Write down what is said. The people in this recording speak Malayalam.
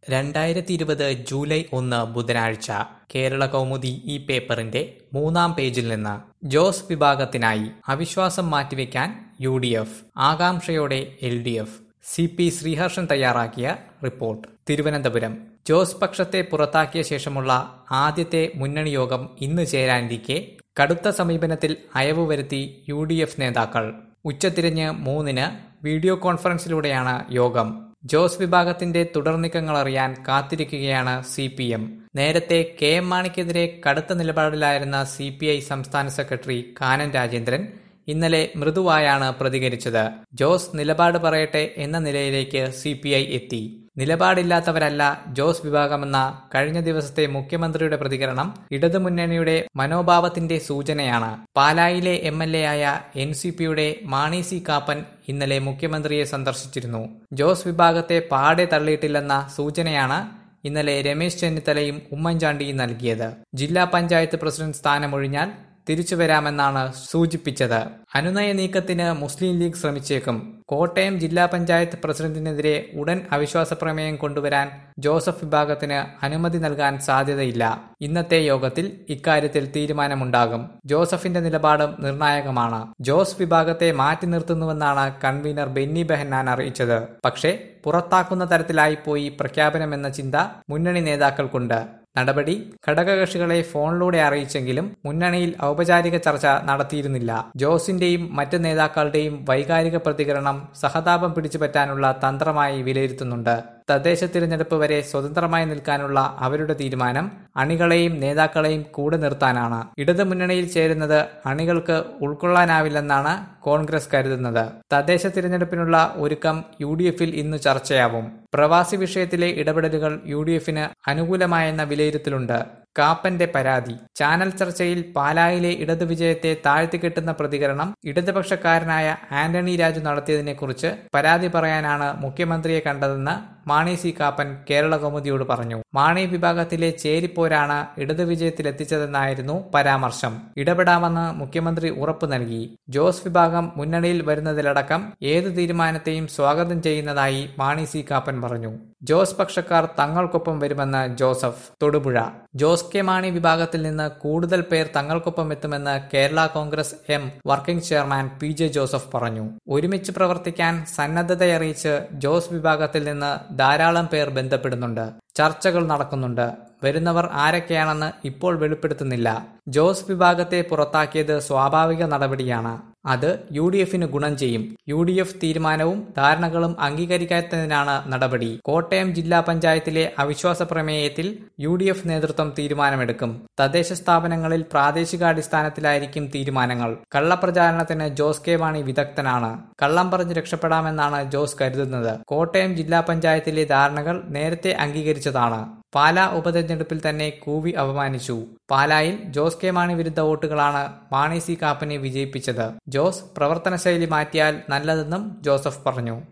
രണ്ടായിരത്തി ഇരുപത് ജൂലൈ ഒന്ന് ബുധനാഴ്ച കേരള കൗമുദി ഈ പേപ്പറിന്റെ മൂന്നാം പേജിൽ നിന്ന് ജോസ് വിഭാഗത്തിനായി അവിശ്വാസം മാറ്റിവെക്കാൻ യു ഡി എഫ് ആകാംക്ഷയോടെ L D F C P Sreeharshan തയ്യാറാക്കിയ റിപ്പോർട്ട് തിരുവനന്തപുരം ജോസ് പക്ഷത്തെ പുറത്താക്കിയ ശേഷമുള്ള ആദ്യത്തെ മുന്നണി യോഗം ഇന്ന് ചേരാനിരിക്കെ കടുത്ത സമീപനത്തിൽ അയവ് വരുത്തി യു ഡി എഫ് നേതാക്കൾ ഉച്ചതിരിഞ്ഞ് മൂന്നിന് വീഡിയോ കോൺഫറൻസിലൂടെയാണ് യോഗം ജോസ് വിഭാഗത്തിന്റെ തുടർനീക്കങ്ങൾ അറിയാൻ കാത്തിരിക്കുകയാണ് സി പി എം നേരത്തെ കെ എം മാണിക്കെതിരെ കടുത്ത നിലപാടിലായിരുന്ന സി പി ഐ സംസ്ഥാന സെക്രട്ടറി കാനൻ രാജേന്ദ്രൻ ഇന്നലെ മൃദുവായാണ് പ്രതികരിച്ചത് ജോസ് നിലപാട് പറയട്ടെ എന്ന നിലയിലേക്ക് സി പി ഐ എത്തി നിലപാടില്ലാത്തവരല്ല ജോസ് വിഭാഗമെന്ന കഴിഞ്ഞ ദിവസത്തെ മുഖ്യമന്ത്രിയുടെ പ്രതികരണം ഇടതുമുന്നണിയുടെ മനോഭാവത്തിന്റെ സൂചനയാണ് പാലായിലെ എം എൽ എ ആയ എൻ സി പിയുടെ മാണി സി കാപ്പൻ ഇന്നലെ മുഖ്യമന്ത്രിയെ സന്ദർശിച്ചിരുന്നു ജോസ് വിഭാഗത്തെ പാടെ തള്ളിയിട്ടില്ലെന്ന സൂചനയാണ് ഇന്നലെ രമേശ് ചെന്നിത്തലയും ഉമ്മൻചാണ്ടിയും നൽകിയത് ജില്ലാ പഞ്ചായത്ത് പ്രസിഡന്റ് സ്ഥാനമൊഴിഞ്ഞാൽ തിരിച്ചു വരാമെന്നാണ് സൂചിപ്പിച്ചത് അനുനയ നീക്കത്തിന് മുസ്ലിം ലീഗ് ശ്രമിച്ചേക്കും കോട്ടയം ജില്ലാ പഞ്ചായത്ത് പ്രസിഡന്റിനെതിരെ ഉടൻ അവിശ്വാസ പ്രമേയം കൊണ്ടുവരാൻ ജോസഫ് വിഭാഗത്തിന് അനുമതി നൽകാൻ സാധ്യതയില്ല ഇന്നത്തെ യോഗത്തിൽ ഇക്കാര്യത്തിൽ തീരുമാനമുണ്ടാകും ജോസഫിന്റെ നിലപാടും നിർണായകമാണ് ജോസ് വിഭാഗത്തെ മാറ്റി നിർത്തുന്നുവെന്നാണ് കൺവീനർ ബെന്നി ബെഹന്നാൻ അറിയിച്ചത് പക്ഷേ പുറത്താക്കുന്ന തരത്തിലായിപ്പോയി പ്രഖ്യാപനമെന്ന ചിന്ത മുന്നണി നേതാക്കൾക്കുണ്ട് നടപടി ഘടകകക്ഷികളെ ഫോണിലൂടെ അറിയിച്ചെങ്കിലും മുന്നണിയിൽ ഔപചാരിക ചർച്ച നടത്തിയിരുന്നില്ല ജോസിന്റെയും മറ്റ് നേതാക്കളുടെയും വൈകാരിക പ്രതികരണം സഹതാപം പിടിച്ചുപറ്റാനുള്ള തന്ത്രമായി വിലയിരുത്തുന്നുണ്ട് തദ്ദേശ തിരഞ്ഞെടുപ്പ് വരെ സ്വതന്ത്രമായി നിൽക്കാനുള്ള അവരുടെ തീരുമാനം അണികളെയും നേതാക്കളെയും കൂടെ നിർത്താനാണ് ഇടതു മുന്നണിയിൽ ചേരുന്നത് അണികൾക്ക് ഉൾക്കൊള്ളാനാവില്ലെന്നാണ് കോൺഗ്രസ് കരുതുന്നത് തദ്ദേശ തിരഞ്ഞെടുപ്പിനുള്ള ഒരുക്കം യു ഡി എഫിൽ ഇന്ന് ചർച്ചയാവും പ്രവാസി വിഷയത്തിലെ ഇടപെടലുകൾ യു ഡി എഫിന് അനുകൂലമായെന്ന വിലയിരുത്തലുണ്ട് കാപ്പന്റെ പരാതി ചാനൽ ചർച്ചയിൽ പാലായിലെ ഇടതു വിജയത്തെ താഴ്ത്തിക്കെട്ടുന്ന പ്രതികരണം ഇടതുപക്ഷക്കാരനായ ആന്റണി രാജു നടത്തിയതിനെക്കുറിച്ച് പരാതി പറയാനാണ് മുഖ്യമന്ത്രിയെ കണ്ടതെന്ന് മാണി സി കാപ്പൻ കേരള കൗമുദിയോട് പറഞ്ഞു മാണി വിഭാഗത്തിലെ ചേരിപ്പോരാണ് ഇടതു വിജയത്തിലെത്തിച്ചതെന്നായിരുന്നു പരാമർശം ഇടപെടാമെന്ന് മുഖ്യമന്ത്രി ഉറപ്പു നൽകി ജോസ് വിഭാഗം മുന്നണിയിൽ വരുന്നതിലടക്കം ഏത് തീരുമാനത്തെയും സ്വാഗതം ചെയ്യുന്നതായി മാണി സി കാപ്പൻ പറഞ്ഞു ജോസ് പക്ഷക്കാർ തങ്ങൾക്കൊപ്പം വരുമെന്ന് ജോസഫ് തൊടുപുഴ ജോസ് കെ മാണി വിഭാഗത്തിൽ നിന്ന് കൂടുതൽ പേർ തങ്ങൾക്കൊപ്പം എത്തുമെന്ന് Kerala Congress M working chairman P J Joseph പറഞ്ഞു ഒരുമിച്ച് പ്രവർത്തിക്കാൻ സന്നദ്ധതയറിയിച്ച് ജോസ് വിഭാഗത്തിൽ നിന്ന് ധാരാളം പേർ ബന്ധപ്പെടുന്നുണ്ട് ചർച്ചകൾ നടക്കുന്നുണ്ട് വരുന്നവർ ആരൊക്കെയാണെന്ന് ഇപ്പോൾ വെളിപ്പെടുത്തുന്നില്ല ജോസ് വിഭാഗത്തെ പുറത്താക്കിയത് സ്വാഭാവിക നടപടിയാണ് അത് യു ഡി എഫിന് ഗുണം ചെയ്യും യു ഡി എഫ് തീരുമാനവും ധാരണകളും അംഗീകരിക്കാത്തതിനാണ് നടപടി കോട്ടയം ജില്ലാ പഞ്ചായത്തിലെ അവിശ്വാസ പ്രമേയത്തിൽ യു ഡി എഫ് നേതൃത്വം തീരുമാനമെടുക്കും തദ്ദേശ സ്ഥാപനങ്ങളിൽ പ്രാദേശികാടിസ്ഥാനത്തിലായിരിക്കും തീരുമാനങ്ങൾ കള്ളപ്രചാരണത്തിന് ജോസ് കെ മാണി വിദഗ്ധനാണ് കള്ളം പറഞ്ഞ് രക്ഷപ്പെടാമെന്നാണ് ജോസ് കരുതുന്നത് കോട്ടയം ജില്ലാ പഞ്ചായത്തിലെ ധാരണകൾ നേരത്തെ അംഗീകരിച്ചതാണ് പാലാ ഉപതെരഞ്ഞെടുപ്പിൽ തന്നെ കൂവി അപമാനിച്ചു പാലായിൽ ജോസ് കെ മാണി വിരുദ്ധ വോട്ടുകളാണ് മാണി സി കാപ്പനെ വിജയിപ്പിച്ചത് ജോസ് പ്രവർത്തന ശൈലി മാറ്റിയാൽ നല്ലതെന്നും ജോസഫ് പറഞ്ഞു